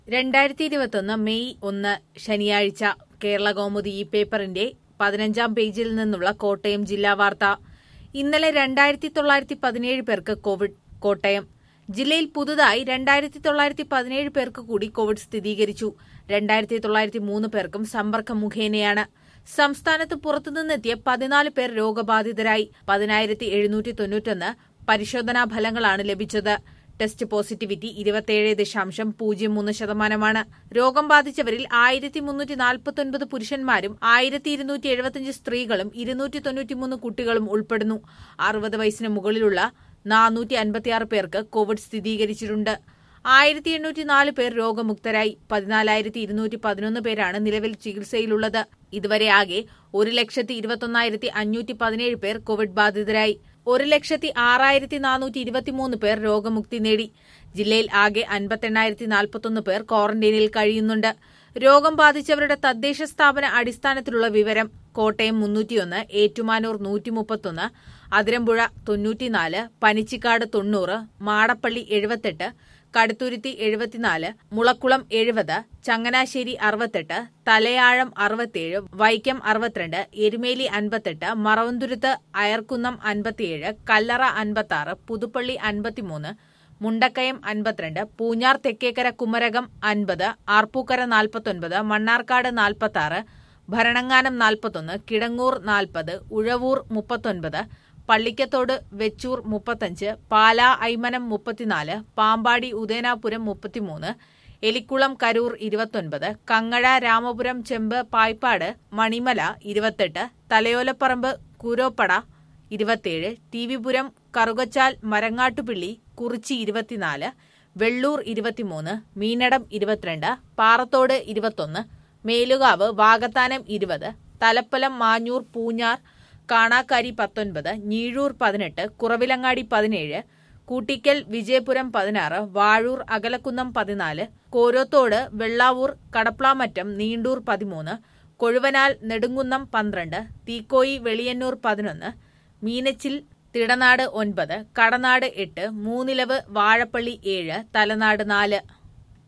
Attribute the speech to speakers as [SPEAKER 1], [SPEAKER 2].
[SPEAKER 1] രണ്ടായിരത്തി ഇരുപത്തൊന്ന് മെയ് ഒന്ന് ശനിയാഴ്ച കേരള കൗമുദി ഈ പേപ്പറിന്റെ പതിനഞ്ചാം പേജിൽ നിന്നുള്ള കോട്ടയം ജില്ലാ വാർത്ത ഇന്നലെ രണ്ടായിരത്തി തൊള്ളായിരത്തി പതിനേഴ് പേർക്ക് കോവിഡ് കോട്ടയം ജില്ലയിൽ പുതുതായി രണ്ടായിരത്തി തൊള്ളായിരത്തി പതിനേഴ് പേർക്ക് കൂടി കോവിഡ് സ്ഥിരീകരിച്ചു രണ്ടായിരത്തി തൊള്ളായിരത്തി മൂന്ന് പേർക്കും സമ്പർക്കം മുഖേനയാണ് സംസ്ഥാനത്ത് പുറത്തുനിന്നെത്തിയ പതിനാല് പേർ രോഗബാധിതരായി പതിനായിരത്തി എഴുന്നൂറ്റി തൊണ്ണൂറ്റൊന്ന് പരിശോധനാ ഫലങ്ങളാണ് ലഭിച്ചത് ടെസ്റ്റ് പോസിറ്റിവിറ്റി ഇരുപത്തിയേഴ് ദശാംശം പൂജ്യം മൂന്ന് ശതമാനമാണ് രോഗം ബാധിച്ചവരിൽ ആയിരത്തി മുന്നൂറ്റി നാൽപ്പത്തൊൻപത് പുരുഷന്മാരും ആയിരത്തി ഇരുന്നൂറ്റി എഴുപത്തിയഞ്ച് സ്ത്രീകളും ഇരുന്നൂറ്റി തൊണ്ണൂറ്റിമൂന്ന് കുട്ടികളും ഉൾപ്പെടുന്നു അറുപത് വയസ്സിന് മുകളിലുള്ള നാനൂറ്റി അൻപത്തിയാറ് പേർക്ക് കോവിഡ് സ്ഥിരീകരിച്ചിട്ടുണ്ട് ആയിരത്തി എണ്ണൂറ്റി നാല് പേർ രോഗമുക്തരായി പതിനാലായിരത്തി ഇരുന്നൂറ്റി പതിനൊന്ന് പേരാണ് നിലവിൽ ചികിത്സയിലുള്ളത് ഇതുവരെ ആകെ ഒരു ലക്ഷത്തി ഇരുപത്തൊന്നായിരത്തി അഞ്ഞൂറ്റി പതിനേഴ് പേർ കോവിഡ് ബാധിതരായി ഒരു ലക്ഷത്തി ആറായിരത്തി നാനൂറ്റി ഇരുപത്തിമൂന്ന് പേർ രോഗമുക്തി നേടി ജില്ലയിൽ ആകെ അൻപത്തെണ്ണായിരത്തി നാൽപ്പത്തൊന്ന് പേർ ക്വാറന്റൈനിൽ കഴിയുന്നുണ്ട് രോഗം ബാധിച്ചവരുടെ തദ്ദേശ സ്ഥാപന അടിസ്ഥാനത്തിലുള്ള വിവരം കോട്ടയം മുന്നൂറ്റിയൊന്ന് ഏറ്റുമാനൂർ നൂറ്റി മുപ്പത്തൊന്ന് അതിരമ്പുഴ തൊണ്ണൂറ്റിനാല് പനിച്ചിക്കാട് തൊണ്ണൂറ് മാടപ്പള്ളി എഴുപത്തെട്ട് കടുത്തുരുത്തി എഴുപത്തിനാല് മുളക്കുളം എഴുപത് ചങ്ങനാശ്ശേരി അറുപത്തെട്ട് തലയാഴം അറുപത്തിയേഴ് വൈക്കം അറുപത്തിരണ്ട് എരുമേലി അൻപത്തെട്ട് മറവന്തുരുത്ത് അയർക്കുന്നം അൻപത്തിയേഴ് കല്ലറ അൻപത്തി പുതുപ്പള്ളി അൻപത്തിമൂന്ന് മുണ്ടക്കയം അൻപത്തിരണ്ട് പൂഞ്ഞാർ തെക്കേക്കര കുമരകം അൻപത് ആർപ്പൂക്കര നാൽപ്പത്തൊൻപത് മണ്ണാർക്കാട് നാൽപ്പത്തി ഭരണങ്ങാനം നാൽപ്പത്തൊന്ന് കിടങ്ങൂർ നാൽപ്പത് ഉഴവൂർ മുപ്പത്തൊൻപത് പള്ളിക്കത്തോട് വെച്ചൂർ മുപ്പത്തഞ്ച് പാലാ ഐമനം മുപ്പത്തിനാല് പാമ്പാടി ഉദയനാപുരം മുപ്പത്തിമൂന്ന് എലിക്കുളം കരൂർ ഇരുപത്തൊൻപത് കങ്ങഴ രാമപുരം ചെമ്പ് പായ്പാട് മണിമല ഇരുപത്തെട്ട് തലയോലപ്പറമ്പ് കൂരോപ്പട ഇരുപത്തിയേഴ് ടി വിപുരം കറുകച്ചാൽ മരങ്ങാട്ടുപിള്ളി കുറിച്ചി ഇരുപത്തിനാല് വെള്ളൂർ ഇരുപത്തിമൂന്ന് മീനടം ഇരുപത്തിരണ്ട് പാറത്തോട് ഇരുപത്തൊന്ന് മേലുകാവ് വാകത്താനം ഇരുപത് തലപ്പലം മാഞ്ഞൂർ പൂഞ്ഞാർ കാണാക്കാരി പത്തൊൻപത് ഞീഴൂർ പതിനെട്ട് കുറവിലങ്ങാടി പതിനേഴ് കൂട്ടിക്കൽ വിജയപുരം പതിനാറ് വാഴൂർ അകലക്കുന്നം പതിനാല് കോരോത്തോട് വെള്ളാവൂർ കടപ്ലാമറ്റം നീണ്ടൂർ പതിമൂന്ന് കൊഴുവനാൽ നെടുങ്കുന്നം പന്ത്രണ്ട് തീക്കോയി വെളിയന്നൂർ പതിനൊന്ന് മീനച്ചിൽ തിടനാട് ഒൻപത് കടനാട് എട്ട് മൂന്നിലവ് വാഴപ്പള്ളി ഏഴ് തലനാട് നാല്